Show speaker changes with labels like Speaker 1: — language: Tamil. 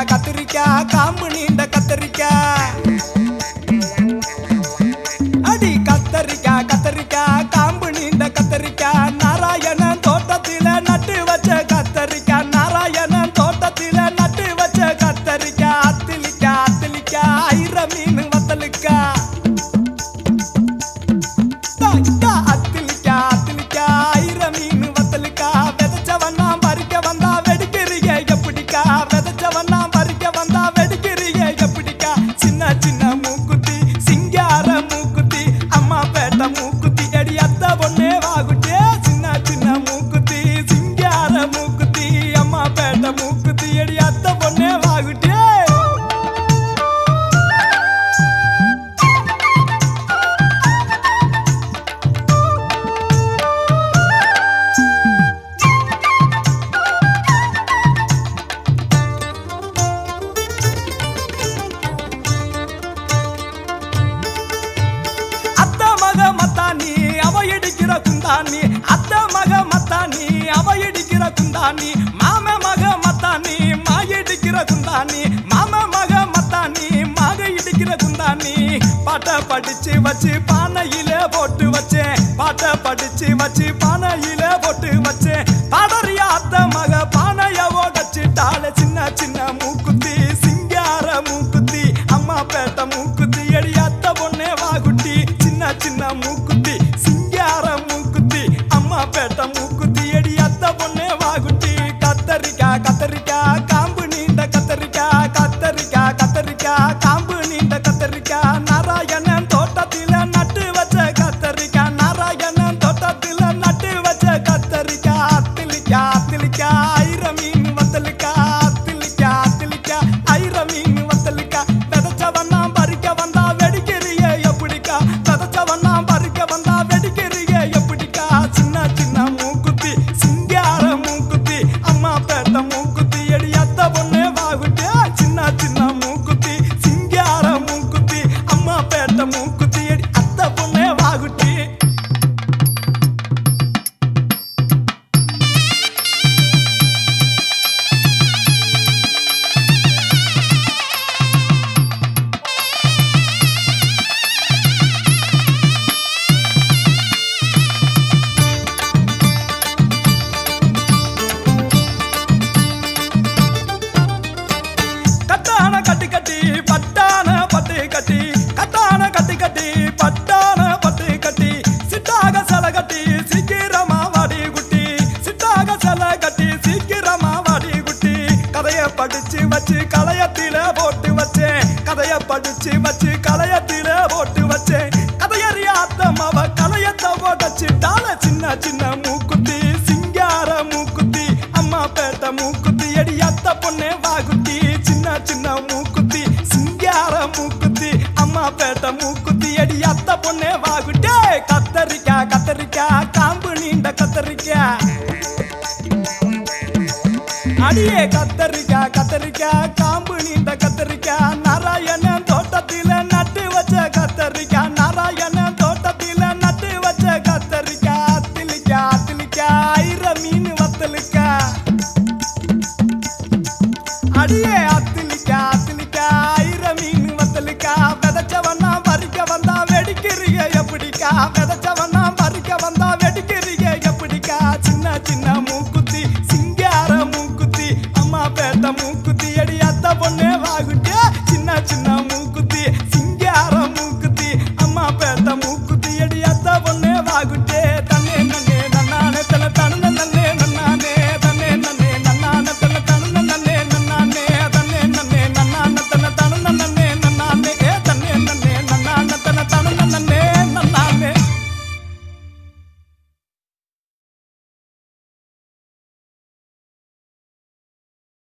Speaker 1: கத்திரிக்காய் காம்பு நீண்ட கத்திரிக்காய் அடி கத்தரிக்காய் கத்தரிக்காய் காம்பு நீண்ட கத்தரிக்காய் நாராயணன் தோட்டத்தில நட்டு வச்ச கத்தரிக்காய் நாராயணன் தோட்டத்தில நட்டு வச்ச கத்தரிக்காய் அத்திலிக்காய் அத்திலிக்காய் ஐர மீன் வத்தலுக்காய் அத்திலிக்கா அத்திலிக்கா ஐர மீன் வத்தலுக்கா விதைச்சவன்னா பறிக்க வந்தா வெடிக்கிறீங்க எப்படிக்கா விதைச்சவன்னா பறிக்க வந்தா வெடிக்கிறீங்க எப்படிக்கா சின்ன சின்ன மூக்குத்தி சிங்கார மூக்குத்தி அம்மா பேட்ட மூக்குத்தி அடி அத்த பொண்ணே வாகுட்டே சின்ன சின்ன மூக்குத்தி சிங்கார மூக்குத்தி அம்மா பேட்ட மூக்குத்தி அடி அத்த பொண்ணே வாகுட்டே அத்த மக மத்தானி அவ இடிக்கிற குந்தானி அத்த மக மத்தானி அவ இடிக்கிற குந்தானி மாம மக மத்தானி மாய இடிக்கிற குந்தானி மாம மக மத்தானி மாக இடிக்கிற குந்தானி பாட்ட படிச்சு வச்சு பானையில போட்டு வச்சேன் பாட்ட படிச்சு வச்சு பானையில போட்டு வச்சேன் பாடறியா அத்த மக பானைய உடைச்சிட்டால சின்ன சின்ன மூக்குத்தி சிங்கார மூக்குத்தி அம்மா பேட்ட மூக்குத்தி அடி அத்த பொண்ணே வாகுட்டி சின்ன சின்ன மூக்குத்தி சிங்கார மூக்குத்தி அம்மா பேட்ட மூக்குத்தி அடி அத்த பொண்ணே வாகுட்டி கத்தரிக்காய் கத்தரிக்காய் காம்பு நீண்ட கத்தரிக்காய் கத்தரிக்காய் கத்தரிக்காய் காம்பு நீண்ட கத்தரிக்காய் நாராயணன் தோட்டத்தில நட்டு வச்ச கத்தரிக்காய் நாராயணன் தோட்டத்தில நட்டு வச்ச கத்தரிக்காய் அத்திலிக்கா அத்திலிக்கா ஐர மீன் வத்தலுக்கா அத்திலிக்கா அத்திலிக்கா ஐர மீன் வத்தலுக்கா விதைச்சவன்னா பறிக்க வந்தா வெடிக்கிறிய எப்படிக்கா விதைச்சவன்னா பறிக்க வந்தா வெடிக்கிறிய எப்படிக்கா சின்ன சின்ன மூக்குத்தி சிங்கார மூக்குத்தி அம்மா பேட்ட மூக்குத்தி அடி அத்த பொண்ணே வாகுட்டே சின்ன சின்ன மூக்குத்தி சிங்கார மூக்குத்தி அம்மா பேட்ட மூக்குத்தி அடி அத்த பொண்ணே வாகுட்டி கட்டான கட்டி கட்டி பட்டான பட்டு கட்டி கட்டான கட்டி கட்டி பட்டான பட்டு கட்டி சிட்டாக சல கட்டி சீக்கிரமா வாடி குட்டி சிட்டாக சல கட்டி சீக்கிரமா வாடி குட்டி கதைய படிச்சு வச்சு கலையத்தில போட்டு வச்சேன் கதைய படிச்சு வச்சு கலையத்தில போட்டு வச்சேன் கதையறிய அத்தம்மாவ கலையத்தை போட்டச்சிட்டால சின்ன சின்ன மூக்குத்தி சிங்கார மூக்குத்தி அம்மா பேட்ட மூக்குத்தி அடி அத்த பொண்ணே வாகுத்தி சின்ன சின்ன மூக்குத்தி சிங்கார மூக்குத்தி அம்மா பேட்ட மூக்குத்தி அடி அத்த பொண்ணே வாகுட்டே கத்தரிக்காய் கத்தரிக்காய் காம்பு நீண்ட கத்தரிக்காய் அடியே கத்தரிக்காய் கத்தரிக்காய் காம்பு நீண்ட கத்தரிக்காய் நாராயணன் தோட்டத்தில நட்டு வச்ச கத்தரிக்காய்